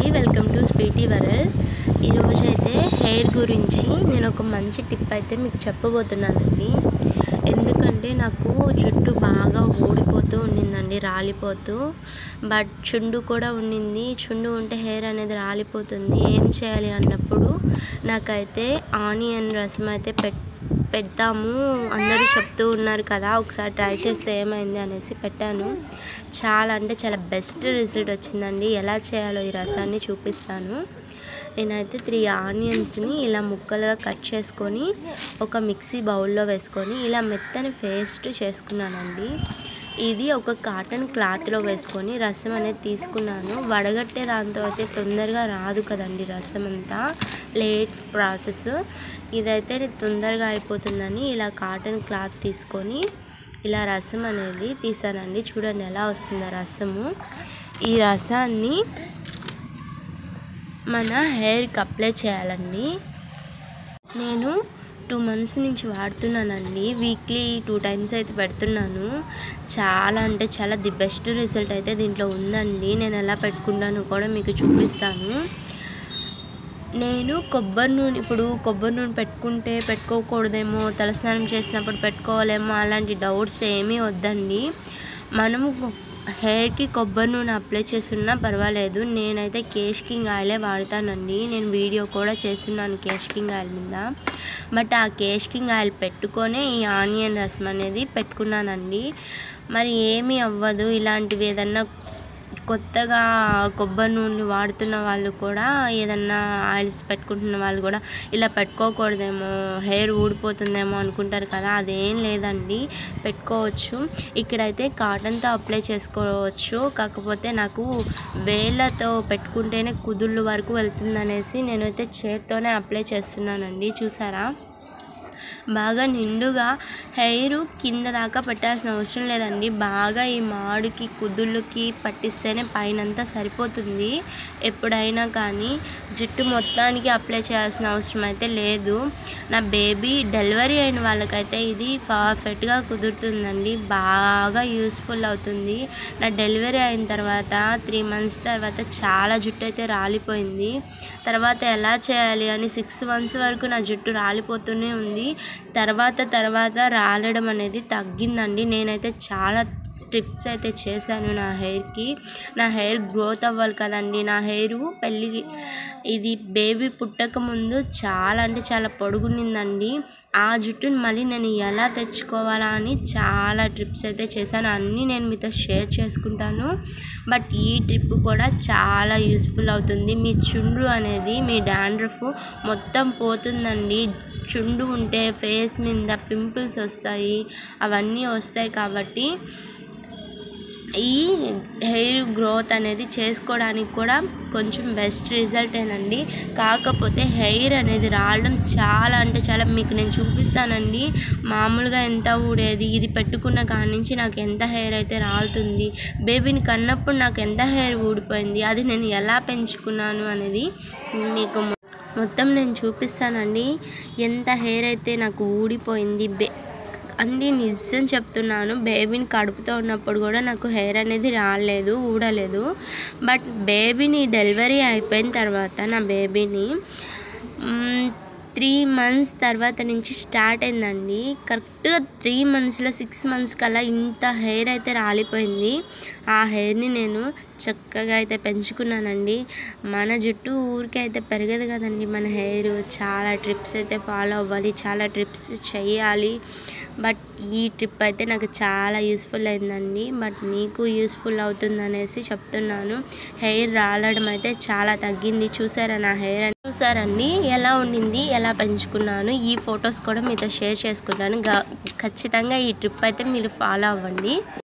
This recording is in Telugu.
వెల్కమ్ టు స్వీటీ వరల్డ్ ఈరోజు అయితే హెయిర్ గురించి నేను ఒక మంచి టిప్ అయితే మీకు చెప్పబోతున్నానండి ఎందుకంటే నాకు జుట్టు బాగా ఊడిపోతూ ఉండిందండి రాలిపోతూ బట్ చుండు కూడా ఉండింది చుండు ఉంటే హెయిర్ అనేది రాలిపోతుంది ఏం చేయాలి అన్నప్పుడు నాకైతే ఆనియన్ రసం అయితే పెట్ పెడతాము అందరూ చెప్తూ ఉన్నారు కదా ఒకసారి ట్రై చేస్తే ఏమైంది అనేసి పెట్టాను చాలా అంటే చాలా బెస్ట్ రిజల్ట్ వచ్చిందండి ఎలా చేయాలో ఈ రసాన్ని చూపిస్తాను నేనైతే త్రీ ఆనియన్స్ని ఇలా ముక్కలుగా కట్ చేసుకొని ఒక మిక్సీ బౌల్లో వేసుకొని ఇలా మెత్తని పేస్ట్ చేసుకున్నానండి ఇది ఒక కాటన్ క్లాత్లో వేసుకొని రసం అనేది తీసుకున్నాను వడగట్టే దాంతో అయితే తొందరగా రాదు కదండి రసం అంతా లేట్ ప్రాసెస్ ఇదైతే తొందరగా అయిపోతుందని ఇలా కాటన్ క్లాత్ తీసుకొని ఇలా రసం అనేది తీసానండి చూడండి ఎలా వస్తుందో రసము ఈ రసాన్ని మన హెయిర్కి అప్లై చేయాలండి నేను టూ మంత్స్ నుంచి వాడుతున్నానండి వీక్లీ టూ టైమ్స్ అయితే పెడుతున్నాను చాలా అంటే చాలా ది బెస్ట్ రిజల్ట్ అయితే దీంట్లో ఉందండి నేను ఎలా పెట్టుకుంటాను కూడా మీకు చూపిస్తాను నేను కొబ్బరి నూనె ఇప్పుడు కొబ్బరి నూనె పెట్టుకుంటే పెట్టుకోకూడదేమో తలస్నానం చేసినప్పుడు పెట్టుకోవాలేమో అలాంటి డౌట్స్ ఏమీ వద్దండి మనము హెయిర్కి కొబ్బరి నూనె అప్లై చేస్తున్నా పర్వాలేదు నేనైతే కేష్ కింగ్ ఆయిలే వాడతానండి నేను వీడియో కూడా చేస్తున్నాను కేష్ కింగ్ ఆయిల్ మీద బట్ ఆ కేష్ కింగ్ ఆయిల్ పెట్టుకొనే ఈ ఆనియన్ రసం అనేది పెట్టుకున్నానండి మరి ఏమీ అవ్వదు ఇలాంటివి ఏదన్నా కొత్తగా కొబ్బరి నూనెలు వాడుతున్న వాళ్ళు కూడా ఏదన్నా ఆయిల్స్ పెట్టుకుంటున్న వాళ్ళు కూడా ఇలా పెట్టుకోకూడదేమో హెయిర్ ఊడిపోతుందేమో అనుకుంటారు కదా అదేం లేదండి పెట్టుకోవచ్చు ఇక్కడైతే కాటన్తో అప్లై చేసుకోవచ్చు కాకపోతే నాకు వేళ్ళతో పెట్టుకుంటేనే కుదుళ్ళు వరకు వెళ్తుందనేసి నేనైతే చేత్తోనే అప్లై చేస్తున్నానండి చూసారా బాగా నిండుగా హెయిర్ కింద దాకా పెట్టాల్సిన అవసరం లేదండి బాగా ఈ మాడుకి కుదుళ్ళకి పట్టిస్తేనే పైనంతా సరిపోతుంది ఎప్పుడైనా కానీ జుట్టు మొత్తానికి అప్లై చేయాల్సిన అవసరం అయితే లేదు నా బేబీ డెలివరీ అయిన వాళ్ళకైతే ఇది పర్ఫెక్ట్గా కుదురుతుందండి బాగా యూస్ఫుల్ అవుతుంది నా డెలివరీ అయిన తర్వాత త్రీ మంత్స్ తర్వాత చాలా జుట్టు అయితే రాలిపోయింది తర్వాత ఎలా చేయాలి అని సిక్స్ మంత్స్ వరకు నా జుట్టు రాలిపోతూనే ఉంది తర్వాత తర్వాత రాలడం అనేది తగ్గిందండి నేనైతే చాలా ట్రిప్స్ అయితే చేశాను నా హెయిర్కి నా హెయిర్ గ్రోత్ అవ్వాలి కదండి నా హెయిర్ పెళ్ళి ఇది బేబీ పుట్టక ముందు చాలా అంటే చాలా పొడుగునిందండి ఆ జుట్టుని మళ్ళీ నేను ఎలా తెచ్చుకోవాలా అని చాలా ట్రిప్స్ అయితే చేశాను అన్నీ నేను మీతో షేర్ చేసుకుంటాను బట్ ఈ ట్రిప్ కూడా చాలా యూస్ఫుల్ అవుతుంది మీ చుండ్రు అనేది మీ డాండ్రఫ్ మొత్తం పోతుందండి చుండు ఉంటే ఫేస్ మీద పింపుల్స్ వస్తాయి అవన్నీ వస్తాయి కాబట్టి ఈ హెయిర్ గ్రోత్ అనేది చేసుకోవడానికి కూడా కొంచెం బెస్ట్ రిజల్టేనండి కాకపోతే హెయిర్ అనేది రావడం చాలా అంటే చాలా మీకు నేను చూపిస్తానండి మామూలుగా ఎంత ఊడేది ఇది పెట్టుకున్న కాడి నుంచి నాకు ఎంత హెయిర్ అయితే రాలుతుంది బేబీని కన్నప్పుడు నాకు ఎంత హెయిర్ ఊడిపోయింది అది నేను ఎలా పెంచుకున్నాను అనేది మీకు మొత్తం నేను చూపిస్తానండి ఎంత హెయిర్ అయితే నాకు ఊడిపోయింది బే అండి నిజం చెప్తున్నాను బేబీని కడుపుతో ఉన్నప్పుడు కూడా నాకు హెయిర్ అనేది రాలేదు ఊడలేదు బట్ బేబీని డెలివరీ అయిపోయిన తర్వాత నా బేబీని త్రీ మంత్స్ తర్వాత నుంచి స్టార్ట్ అయిందండి కరెక్ట్గా త్రీ మంత్స్లో సిక్స్ మంత్స్ కల్లా ఇంత హెయిర్ అయితే రాలిపోయింది ఆ హెయిర్ని నేను చక్కగా అయితే పెంచుకున్నానండి మన జుట్టు ఊరికే అయితే పెరగదు కదండి మన హెయిర్ చాలా ట్రిప్స్ అయితే ఫాలో అవ్వాలి చాలా ట్రిప్స్ చేయాలి బట్ ఈ ట్రిప్ అయితే నాకు చాలా యూస్ఫుల్ అయిందండి బట్ మీకు యూస్ఫుల్ అవుతుందనేసి చెప్తున్నాను హెయిర్ రాలడం అయితే చాలా తగ్గింది చూసారా నా హెయిర్ అని చూసారండి ఎలా ఉండింది ఎలా పెంచుకున్నాను ఈ ఫొటోస్ కూడా మీతో షేర్ చేసుకుంటాను ఖచ్చితంగా ఈ ట్రిప్ అయితే మీరు ఫాలో అవ్వండి